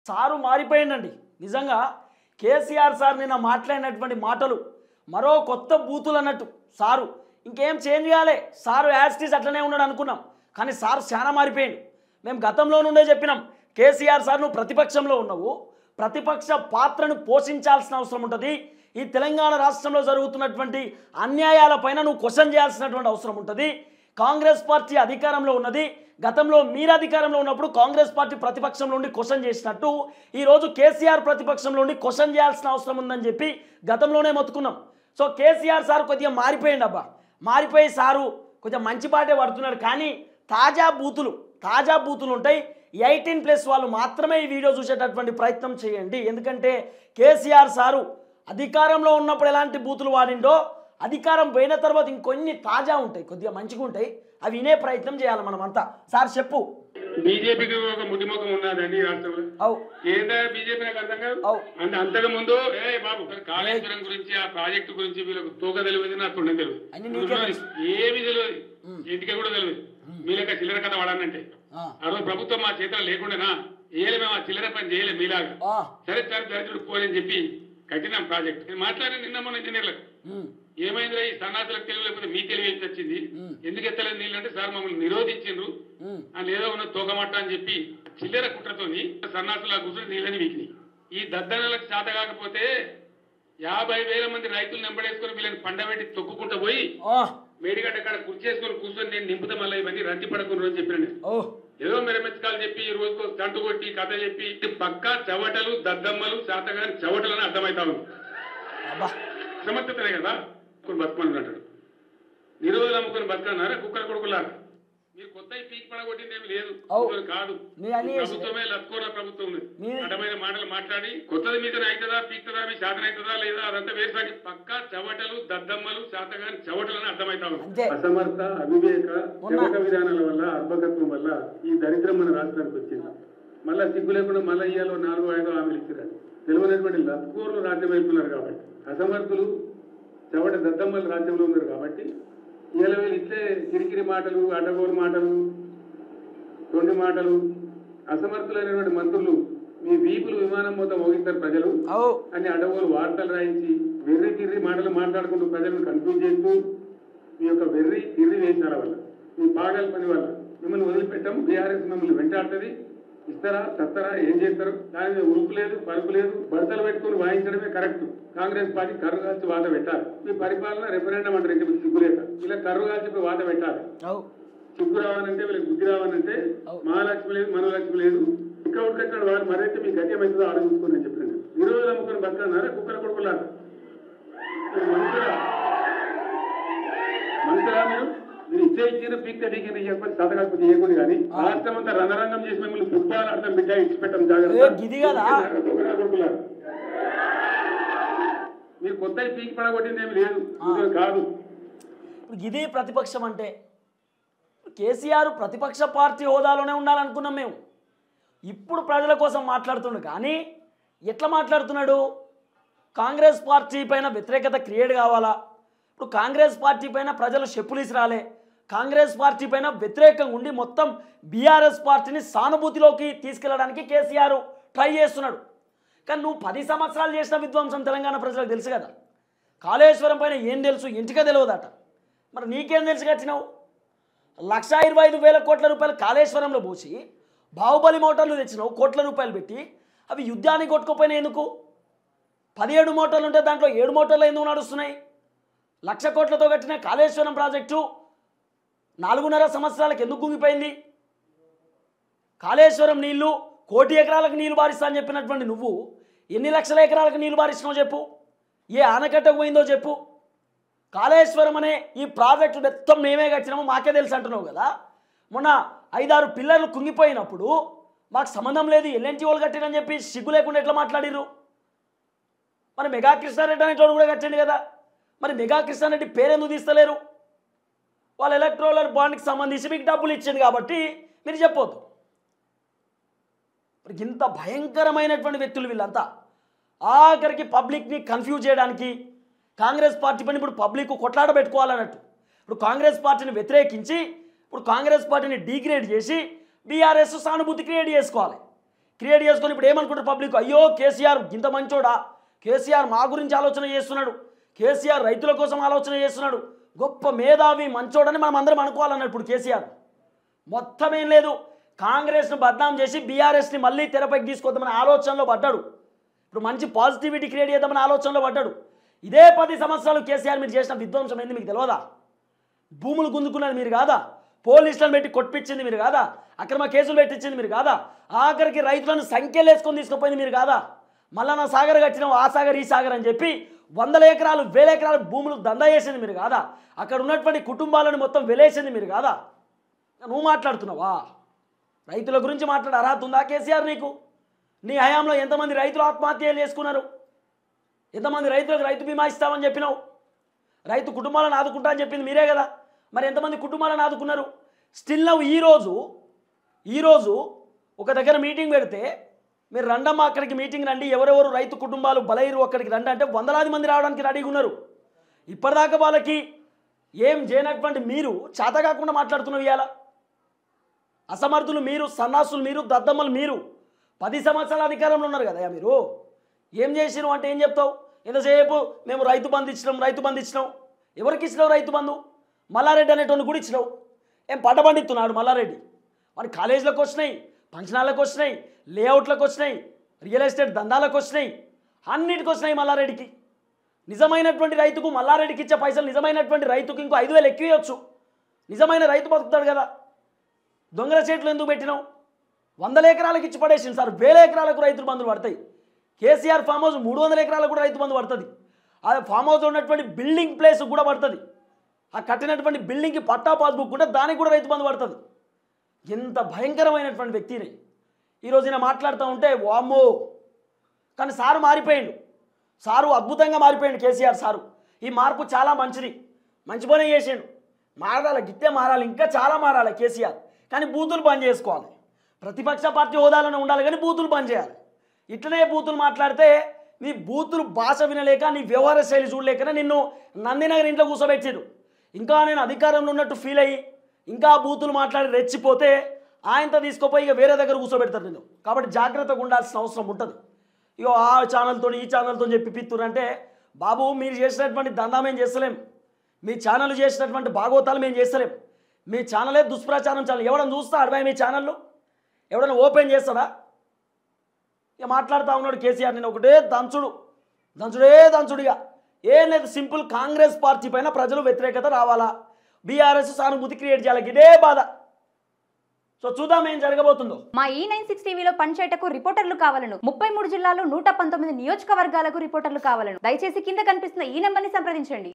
Sir మారిపోయిందండి నిజంగా KCR sir నిన్న మాట్లాడినటువంటి మాటలు మరో కొత్త బూతులు అన్నట్టు సారు ఇంకేం చేంజ్ కాలే సారు యాస్టీస్ అట్లనే ఉన్నాడు అనుకున్నాం కానీ సారు చాలా మారిపోయింది మేము గతంలో నుండే చెప్పినాం కేసీఆర్ సార్ నువ్వు ప్రతిపక్షంలో ఉన్నావు ప్రతిపక్ష పాత్రను పోషించాల్సిన అవసరం ఉంటుంది ఈ తెలంగాణ రాష్ట్రంలో జరుగుతున్నటువంటి అన్యాయాలపైన నువ్వు క్వశ్చన్ చేయాల్సినటువంటి అవసరం ఉంటుంది కాంగ్రెస్ పార్టీ అధికారంలో ఉన్నది గతంలో మీరు అధికారంలో ఉన్నప్పుడు కాంగ్రెస్ పార్టీ ప్రతిపక్షంలో ఉండి క్వశ్చన్ చేసినట్టు ఈరోజు కేసీఆర్ ప్రతిపక్షంలో ఉండి క్వశ్చన్ చేయాల్సిన అవసరం ఉందని చెప్పి గతంలోనే మొత్తుకున్నాం సో కేసీఆర్ సార్ కొద్దిగా మారిపోయింది అబ్బా మారిపోయి సారు కొంచెం మంచి పాటే పడుతున్నాడు కానీ తాజా బూతులు తాజా బూతులు ఉంటాయి ఎయిటీన్ ప్లస్ వాళ్ళు మాత్రమే ఈ వీడియో చూసేటటువంటి ప్రయత్నం చేయండి ఎందుకంటే కేసీఆర్ సారు అధికారంలో ఉన్నప్పుడు ఎలాంటి బూతులు వాడిండో అధికారం పోయిన తర్వాత ఇంకొన్ని తాజా ఉంటాయి కొద్దిగా మంచిగా ఉంటాయి అవి వినే ప్రయత్నం చేయాలి మనం అంతా సార్ చెప్పు బీజేపీకి ఒక ముడిముఖం ఉన్నదండి ఈ రాష్ట్రంలో అవు ఏందా బీజేపీ నాకు అర్థం కాదు అవు అంటే అంతకు ముందు ఏ బాబు కాళేశ్వరం గురించి ఆ ప్రాజెక్టు గురించి వీళ్ళకు తూక తెలియదు నాకు తుండ తెలియదు అన్ని నీకే తెలుసు. ఏమి తెలియదు ఇంటికి కూడా తెలియదు మీలక చిల్లర కథ వాడానంటే ఆ, ఆ రోజు ప్రభుత్వం మా చేతిలో లేకుండానా ఏలే మేము ఆ చిల్లర పని చేయలేము మీలాగా ఆ, సరే సరే దరిద్రుడు పోలని చెప్పి కట్టినాం ప్రాజెక్ట్ నేను మాట్లాడాను నిన్న మొన్న ఇంజనీర్లకు ఉమ్, ఏమైందిరా ఈ సన్నాసులకు తెలివి లేకపోతే మీ తెలివి ఏం వచ్చింది ఉమ్. ఎందుకు ఎత్తలేదు నీళ్ళు అంటే సార్ మమ్మల్ని నిరోధించిండ్రు ఉమ్, అని ఏదో ఉన్న తోకమట్ట అని చెప్పి చిల్లర కుట్రతోని సన్నాసులా కూర్చొని నీళ్ళని వీకిని ఈ దద్దనలకు చేత కాకపోతే యాభై వేల మంది రైతులు నెంబడేసుకొని వీళ్ళని పండబెట్టి తొక్కుకుంటూ పోయి ఆ, మేడిగడ్డ కాడ కుర్చేసుకొని కూర్చొని నేను నింపుతా మళ్ళీ ఇవన్నీ రద్ది పడకుండా అని చెప్పిన నేను. ఓ ఏదో మెరమెచ్చకాలు చెప్పి ఈ రోజుకో తంటు కొట్టి కథ చెప్పి ఇది పక్కా చవటలు దద్దమ్మలు శాతగాని చవటలు అని అర్థమవుతా ఉంది అబ్బా సమర్థతనే కదా కొన్ని బతుకమని అంటాడు నిరోధులు అమ్ముకొని బతకన్నారా కుక్కల కొడుకులారా మీరు కొత్త పీక్ పడగొట్టింది ఏమి లేదు అవు. ఇంకోటి కాదు మీ అన్ని ప్రభుత్వమే లత్కోర ప్రభుత్వం ఉంది మీ- అడ్డమైన మాటలు మాట్లాడి కొత్తది మీద అవుతుందా పీక్తుందా మీ శాతం అవుతుందా లేదా అదంతా వేసాగి పక్కా చవటలు దద్దమ్మలు శాతగాని చవటలు అని అర్థమవుతా ఉంది అంతే అసమర్థ అవివేక ఉన్న- చవక విధానాల వల్ల అర్భకత్వం వల్ల ఈ దరిద్రం మన రాష్ట్రానికి వచ్చింది మళ్ళా సిగ్గు లేకుండా మళ్ళీ ఇయ్యాలో నాలుగు ఐదో హామీలు ఇచ్చారు తెలియనటువంటి లత్కూరులు రాజ్యం వెళ్తున్నారు కాబట్టి అసమర్థులు చవట దద్దమ్మలు రాజ్యంలో ఉన్నారు కాబట్టి ఇవాళ వీళ్ళు ఇట్లే కిరికిరి మాటలు అడ్డగోలు మాటలు తొండి మాటలు అసమర్థులైనటువంటి మంత్రులు మీ వీపులు విమానం మొత్తం మోగిస్తారు ప్రజలు అవు అని అడవులు వార్తలు రాయించి వెర్రి తిర్రి మాటలు మాట్లాడుకుంటూ ప్రజలను కన్ఫ్యూజ్ చేస్తూ మీ యొక్క వెర్రి తిర్రి వేషాల వల్ల మీ పాగల పని వల్ల మిమ్మల్ని వదిలిపెట్టాము బీఆర్ఎస్ మిమ్మల్ని వెంటాడుతుంది ఇస్తారా సత్తరా ఏం చేస్తారు దాని మీద ఉరుపు లేదు పరుపు లేదు బడతలు పెట్టుకుని వాయించడమే కరెక్ట్ కాంగ్రెస్ పార్టీ కర్రు కాల్చి వాత పెట్టాలి మీ పరిపాలన రెఫరెండం అంటారు ఇంకా మీకు సిగ్గులేక ఇలా కర్రు కాల్చి వాత పెట్టాలి అవు సిగ్గు రావాలంటే వీళ్ళకి బుద్ధి రావాలంటే మహాలక్ష్మి లేదు మనోలక్ష్మి లేదు ఇక్కడ ఉడకొచ్చిన వాళ్ళు మరైతే మీ గతి ఏమవుతుందో ఆలోచించుకోండి అని చెప్పాను నిరోధులు అమ్ముకొని బతకన్నారా కుక్కల కొడుకులారా మీరు మనుషులా మనుషులా మీరు మీరు ఇచ్చే ఇచ్చిన పీక్ పీకిన చెప్పని చదవకపోతే చేయకూడదు కానీ రాష్ట్రం అంతా రణరంగం చేసి మిమ్మల్ని ఫుట్బాల్ ఆడతాం బిడ్డ ఇచ్చిపెట్టం ఏ, జాగ్రత్త గిది కదా? కుక్కల కొడుకులారా. మీరు కొత్త పీక్ పడగొట్టింది ఏమి లేదు ఇది కాదు ఇప్పుడు ఇది ప్రతిపక్షం అంటే కేసీఆర్ ప్రతిపక్ష పార్టీ హోదాలోనే ఉండాలనుకున్నాం మేము ఇప్పుడు ప్రజల కోసం మాట్లాడుతుండు కానీ ఎట్లా మాట్లాడుతున్నాడు కాంగ్రెస్ పార్టీ పైన వ్యతిరేకత క్రియేట్ కావాలా ఇప్పుడు కాంగ్రెస్ పార్టీ పైన ప్రజలు చెప్పులీసి రాలే కాంగ్రెస్ పార్టీ పైన వ్యతిరేకంగా ఉండి మొత్తం బీఆర్ఎస్ పార్టీని సానుభూతిలోకి తీసుకెళ్ళడానికి కేసీఆర్ ట్రై చేస్తున్నాడు కానీ నువ్వు పది సంవత్సరాలు చేసిన విధ్వంసం తెలంగాణ ప్రజలకు తెలుసు కదా కాళేశ్వరం పైన ఏం తెలుసు ఇంటికే తెలియదట మరి నీకేం తెలుసు కట్టినావు లక్ష ఇరవై ఐదు వేల కోట్ల రూపాయలు కాళేశ్వరంలో పోసి బాహుబలి మోటార్లు తెచ్చినావు కోట్ల రూపాయలు పెట్టి అవి యుద్ధానికి కొట్టుకోపోయినా ఎందుకు పదిహేడు మోటార్లు ఉంటే దాంట్లో ఏడు మోటార్లు ఎందుకు నడుస్తున్నాయి లక్ష కోట్లతో కట్టిన కాళేశ్వరం ప్రాజెక్టు నాలుగున్నర సంవత్సరాలకు ఎందుకు కుంగిపోయింది కాళేశ్వరం నీళ్లు కోటి ఎకరాలకు నీళ్లు బారిస్తా అని చెప్పినటువంటి నువ్వు ఎన్ని లక్షల ఎకరాలకు నీళ్లు బారిస్తున్నావు చెప్పు ఏ ఆనకట్టకు పోయిందో చెప్పు కాళేశ్వరం అనే ఈ ప్రాజెక్టు మొత్తం మేమే కట్టినాము మాకే తెలుసు అంటున్నావు కదా మొన్న ఐదారు పిల్లర్లు కుంగిపోయినప్పుడు మాకు సంబంధం లేదు ఎల్ఎన్టీ వాళ్ళు కట్టిరని చెప్పి సిగ్గు లేకుండా ఎట్లా మాట్లాడిర్రు మరి మెగా కృష్ణారెడ్డి అనేటోడు కూడా కట్టండి కదా మరి మెగా కృష్ణారెడ్డి పేరెందుకు తీస్తలేరు వాళ్ళ ఎలక్ట్రోలర్ బాండ్కి సంబంధించి మీకు డబ్బులు ఇచ్చింది కాబట్టి మీరు చెప్పొద్దు మరి ఇంత భయంకరమైనటువంటి వ్యక్తులు వీళ్ళంతా ఆఖరికి పబ్లిక్ని కన్ఫ్యూజ్ చేయడానికి కాంగ్రెస్ పార్టీ పని ఇప్పుడు పబ్లిక్ కొట్లాట పెట్టుకోవాలన్నట్టు ఇప్పుడు కాంగ్రెస్ పార్టీని వ్యతిరేకించి ఇప్పుడు కాంగ్రెస్ పార్టీని డీగ్రేడ్ చేసి బీఆర్ఎస్ సానుభూతి క్రియేట్ చేసుకోవాలి క్రియేట్ చేసుకొని ఇప్పుడు ఏమనుకుంటారు పబ్లిక్ అయ్యో కేసీఆర్ ఇంత మంచోడా కేసీఆర్ మా గురించి ఆలోచన చేస్తున్నాడు కేసీఆర్ రైతుల కోసం ఆలోచన చేస్తున్నాడు గొప్ప మేధావి మంచోడని మనం అందరం అనుకోవాలన్నాడు ఇప్పుడు కేసీఆర్ మొత్తం ఏం లేదు కాంగ్రెస్ను బద్నాం చేసి బీఆర్ఎస్ని మళ్ళీ తెరపైకి తీసుకొద్దామని ఆలోచనలో పడ్డాడు ఇప్పుడు మంచి పాజిటివిటీ క్రియేట్ చేద్దామని ఆలోచనలో పడ్డాడు ఇదే పది సంవత్సరాలు కేసీఆర్ మీరు చేసిన విధ్వంసం ఏంది మీకు తెలియదా భూములు గుంజుకున్నది మీరు కాదా పోలీసులను పెట్టి కొట్టించింది మీరు కాదా అక్రమ కేసులు పెట్టించింది మీరు కాదా ఆఖరికి రైతులను సంఖ్యలు వేసుకొని తీసుకుపోయింది మీరు కాదా మళ్ళా నా సాగర్ కట్టినాం ఆ సాగర్ ఈ సాగర్ అని చెప్పి వందల ఎకరాలు వేల ఎకరాల భూములు దందా చేసింది మీరు కాదా అక్కడ ఉన్నటువంటి కుటుంబాలను మొత్తం వెలేసింది మీరు కాదా నువ్వు మాట్లాడుతున్నావా రైతుల గురించి మాట్లాడే అర్హత ఉందా కేసీఆర్ నీకు నీ హయాంలో ఎంతమంది రైతులు ఆత్మహత్యలు చేసుకున్నారు ఎంతమంది రైతులకు రైతు బీమా ఇస్తామని చెప్పినావు రైతు కుటుంబాలను ఆదుకుంటా అని చెప్పింది మీరే కదా మరి ఎంతమంది కుటుంబాలను ఆదుకున్నారు స్టిల్ నవ్వు ఈరోజు ఈరోజు ఒక దగ్గర మీటింగ్ పెడితే మీరు రండమ్మా అక్కడికి మీటింగ్ రండి ఎవరెవరు రైతు కుటుంబాలు బలైరు అక్కడికి రండి అంటే వందలాది మంది రావడానికి రెడీగా ఉన్నారు ఇప్పటిదాకా వాళ్ళకి ఏం చేయనటువంటి మీరు చేత కాకుండా మాట్లాడుతున్నారు ఇవాళ అసమర్థులు మీరు సన్నాసులు మీరు దద్దమ్మలు మీరు పది సంవత్సరాల అధికారంలో ఉన్నారు కదా మీరు ఏం చేసిరు అంటే ఏం చెప్తావు ఎంతసేపు మేము రైతు బంధు ఇచ్చినాం రైతు బంధు ఇచ్చినాం ఎవరికి ఇచ్చినావు రైతు బంధు మల్లారెడ్డి అనేటువంటి కూడా ఇచ్చినావు ఏం పంట పండిస్తున్నాడు మల్లారెడ్డి వాడి కాలేజీలకు వచ్చినాయి ఫంక్షనాలకు వచ్చినాయి లేఅవుట్లకు వచ్చినాయి రియల్ ఎస్టేట్ దందాలకు వచ్చినాయి అన్నిటికి వచ్చినాయి మల్లారెడ్డికి నిజమైనటువంటి రైతుకు మల్లారెడ్డికి ఇచ్చే పైసలు నిజమైనటువంటి రైతుకు ఇంకో ఐదు వేలు ఎక్కువేయచ్చు నిజమైన రైతు బతుకుతాడు కదా దొంగల చెట్లు ఎందుకు పెట్టినావు వందల ఎకరాలకు ఇచ్చి పడేసింది సార్ వేల ఎకరాలకు రైతులు బంధులు పడతాయి కేసీఆర్ ఫామ్ హౌస్ మూడు వందల ఎకరాలకు కూడా రైతు బంధు పడుతుంది ఆ ఫామ్ హౌస్ ఉన్నటువంటి బిల్డింగ్ ప్లేస్ కూడా పడుతుంది ఆ కట్టినటువంటి బిల్డింగ్కి పట్టా పాస్బుక్ కూడా దానికి కూడా రైతు బంధు పడుతుంది ఎంత భయంకరమైనటువంటి వ్యక్తిని ఈరోజు నేను మాట్లాడుతూ ఉంటే వామ్మో కానీ సారు మారిపోయిండు సారు అద్భుతంగా మారిపోయిండు కేసీఆర్ సారు ఈ మార్పు చాలా మంచిది మంచి పని చేసిండు మారాలి గిట్టే మారాలి ఇంకా చాలా మారాలి కేసీఆర్ కానీ బూతులు బంద్ చేసుకోవాలి ప్రతిపక్ష పార్టీ హోదాలోనే ఉండాలి కానీ బూతులు బంద్ చేయాలి ఇట్లనే బూతులు మాట్లాడితే నీ బూతులు భాష వినలేక నీ వ్యవహార శైలి చూడలేకనే నిన్ను నందినగర్ ఇంట్లో కూర్చోబెట్టారు ఇంకా నేను అధికారంలో ఉన్నట్టు ఫీల్ అయ్యి ఇంకా బూతులు మాట్లాడి రెచ్చిపోతే ఆయనతో తీసుకుపోయి ఇక వేరే దగ్గర కూర్చోబెడతారు నేను కాబట్టి జాగ్రత్తగా ఉండాల్సిన అవసరం ఉంటుంది ఇగో ఆ ఛానల్తో ఈ ఛానల్తో చెప్పి పిత్తురంటే బాబు మీరు చేసినటువంటి దందా మేము చేస్తలేం మీ ఛానల్ చేసినటువంటి భాగవతాలు మేము చేస్తలేం మీ ఛానలే దుష్ప్రచారం ఛానల్ ఎవడన్నా చూస్తా అడవాయి మీ ఛానల్లో ఎవడన్నా ఓపెన్ చేస్తాడా ఇక మాట్లాడుతూ ఉన్నాడు కేసీఆర్ నేను ఒకటే దంచుడు దంచుడే దంచుడిగా ఏం లేదు సింపుల్ కాంగ్రెస్ పార్టీ పైన ప్రజలు వ్యతిరేకత రావాలా బీఆర్ఎస్ సానుభూతి క్రియేట్ చేయాలి ఇదే బాధ సో చూద్దాం ఏం జరగబోతుందో మా ఈ నైన్ సిక్స్ టీవీలో పనిచేయటకు రిపోర్టర్లు కావాలను ముప్పై మూడు జిల్లాలు నూట పంతొమ్మిది నియోజకవర్గాలకు రిపోర్టర్లు కావాలను దయచేసి కింద కనిపిస్తున్న ఈ నెంబర్ని సంప్రదించండి